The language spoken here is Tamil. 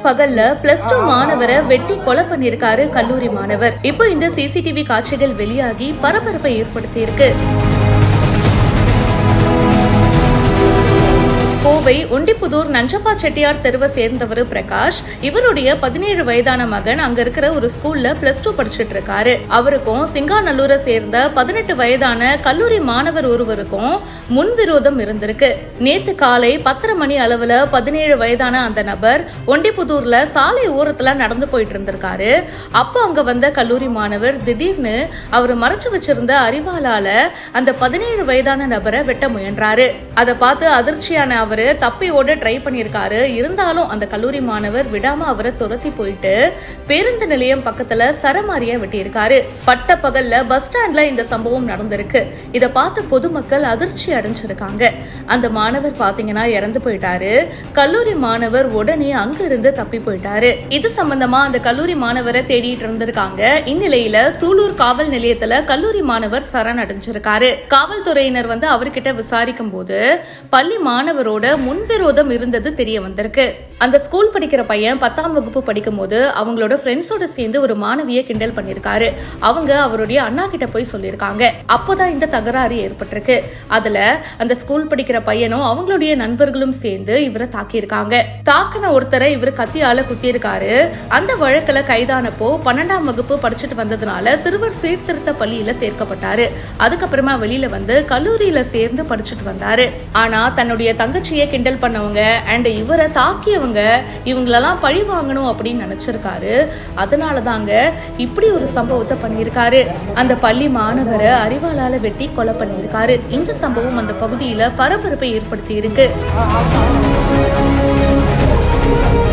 பகல்ல பிளஸ் டூ மாணவரை வெட்டி கொலை பண்ணிருக்காரு கல்லூரி மாணவர் இப்போ இந்த சிசிடிவி காட்சிகள் வெளியாகி பரபரப்பை ஏற்படுத்தி இருக்கு கோவை ஒண்டிப்புதூர் நஞ்சப்பா செட்டியார் தெருவை சேர்ந்தவர் பிரகாஷ் இவருடைய பதினேழு வயதான மகன் அங்க இருக்கிற ஒரு ஸ்கூல்ல பிளஸ் டூ படிச்சிட்டு இருக்காரு அவருக்கும் சிங்காநல்லூரை சேர்ந்த பதினெட்டு வயதான கல்லூரி மாணவர் ஒருவருக்கும் முன்விரோதம் இருந்திருக்கு நேத்து காலை பத்தரை மணி அளவுல பதினேழு வயதான அந்த நபர் ஒண்டிப்புதூர்ல சாலை ஓரத்துல நடந்து போயிட்டு இருந்திருக்காரு அப்போ அங்க வந்த கல்லூரி மாணவர் திடீர்னு அவர் மறைச்சு வச்சிருந்த அறிவாளால அந்த பதினேழு வயதான நபரை வெட்ட முயன்றாரு அதை பார்த்து அதிர்ச்சியான அவரு தப்பி ஓட ட்ரை பண்ணியிருக்காரு இருந்தாலும் அந்த கல்லூரி மாணவர் விடாம அவரை துரத்தி போயிட்டு பேருந்து நிலையம் பக்கத்துல சரமாரியா வெட்டியிருக்காரு பட்ட பகல்ல பஸ் ஸ்டாண்ட்ல இந்த சம்பவம் நடந்திருக்கு இத பார்த்து பொதுமக்கள் அதிர்ச்சி அடைஞ்சிருக்காங்க அந்த மாணவர் பாத்தீங்கன்னா இறந்து போயிட்டாரு கல்லூரி மாணவர் உடனே அங்க இருந்து தப்பி போயிட்டாரு இது சம்பந்தமா அந்த கல்லூரி மாணவரை தேடிட்டு இருந்திருக்காங்க இந்நிலையில சூலூர் காவல் நிலையத்துல கல்லூரி மாணவர் சரணடைஞ்சிருக்காரு காவல்துறையினர் வந்து அவர்கிட்ட விசாரிக்கும் போது பள்ளி மாணவரோட முன்விரோதம் இருந்தது தெரிய வந்திருக்கு அந்த ஸ்கூல் படிக்கிற பையன் பத்தாம் வகுப்பு படிக்கும் போது அவங்களோட ஃப்ரெண்ட்ஸோட சேர்ந்து ஒரு மாணவிய கிண்டல் பண்ணிருக்காரு அவங்க அவருடைய அண்ணா கிட்ட போய் சொல்லியிருக்காங்க அப்போதான் இந்த தகராறு ஏற்பட்டிருக்கு அதுல அந்த ஸ்கூல் படிக்கிற பையனும் அவங்களுடைய நண்பர்களும் சேர்ந்து இவரை தாக்கியிருக்காங்க தாக்கின ஒருத்தரை இவர் கத்தியால குத்தியிருக்காரு அந்த வழக்குல கைதானப்போ பன்னெண்டாம் வகுப்பு படிச்சுட்டு வந்ததுனால சிறுவர் சீர்திருத்த பள்ளியில சேர்க்கப்பட்டாரு அதுக்கப்புறமா வெளியில வந்து கல்லூரியில சேர்ந்து படிச்சுட்டு வந்தாரு ஆனா தன்னுடைய தங்கச்சியை கிண்டல் பண்ணவங்க அண்ட் இவரை தாக்கியவங்க இவங்களெல்லாம் பழி வாங்கணும் அப்படின்னு நினைச்சிருக்காரு அதனால தாங்க இப்படி ஒரு சம்பவத்தை பண்ணியிருக்காரு அந்த பள்ளி மாணவரை அறிவாளால வெட்டி கொலை பண்ணியிருக்காரு இந்த சம்பவம் அந்த பகுதியில பரபரப்பை ஏற்படுத்தி இருக்கு